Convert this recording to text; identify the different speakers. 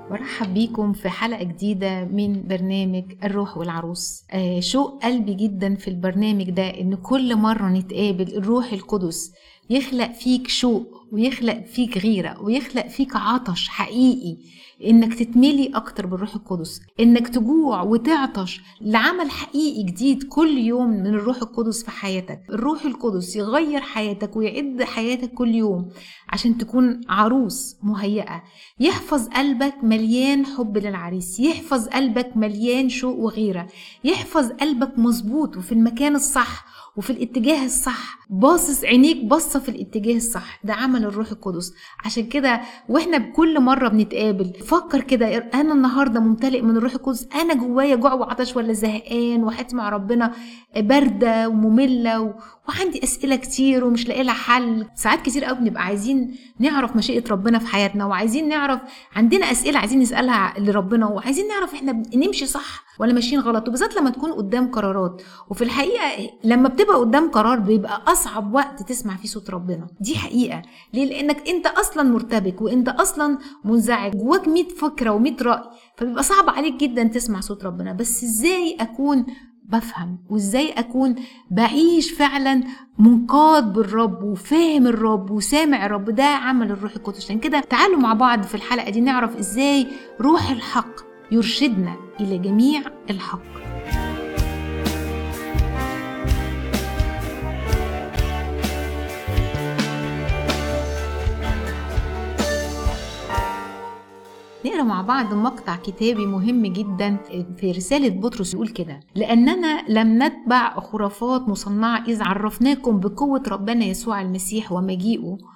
Speaker 1: برحب بيكم في حلقة جديدة من برنامج الروح والعروس آه شوق قلبي جدا في البرنامج ده ان كل مرة نتقابل الروح القدس يخلق فيك شوق ويخلق فيك غيرة ويخلق فيك عطش حقيقي انك تتملي اكتر بالروح القدس انك تجوع وتعطش لعمل حقيقي جديد كل يوم من الروح القدس في حياتك الروح القدس يغير حياتك ويعد حياتك كل يوم عشان تكون عروس مهيئة يحفظ قلبك مليان حب للعريس يحفظ قلبك مليان شوق وغيرة يحفظ قلبك مظبوط وفي المكان الصح وفي الاتجاه الصح باصص عينيك باصه في الاتجاه الصح ده عمل الروح القدس عشان كده واحنا بكل مره بنتقابل فكر كده انا النهارده ممتلئ من الروح القدس انا جوايا جوع وعطش ولا زهقان وحياتي مع ربنا بارده وممله و... وعندي اسئله كتير ومش لاقي لها حل ساعات كتير قوي بنبقى عايزين نعرف مشيئه ربنا في حياتنا وعايزين نعرف عندنا اسئله عايزين نسالها لربنا وعايزين نعرف احنا نمشي صح ولا ماشيين غلط وبالذات لما تكون قدام قرارات وفي الحقيقه لما بتبقى قدام قرار بيبقى اصعب وقت تسمع فيه صوت ربنا دي حقيقه ليه لانك انت اصلا مرتبك وانت اصلا منزعج جواك 100 فكره و100 راي فبيبقى صعب عليك جدا تسمع صوت ربنا بس ازاي اكون بفهم وازاي اكون بعيش فعلا منقاد بالرب وفاهم الرب وسامع الرب ده عمل الروح القدس عشان كده تعالوا مع بعض في الحلقه دي نعرف ازاي روح الحق يرشدنا الى جميع الحق نقرا مع بعض مقطع كتابي مهم جدا في رسالة بطرس يقول كده لأننا لم نتبع خرافات مصنعة إذ عرفناكم بقوة ربنا يسوع المسيح ومجيئه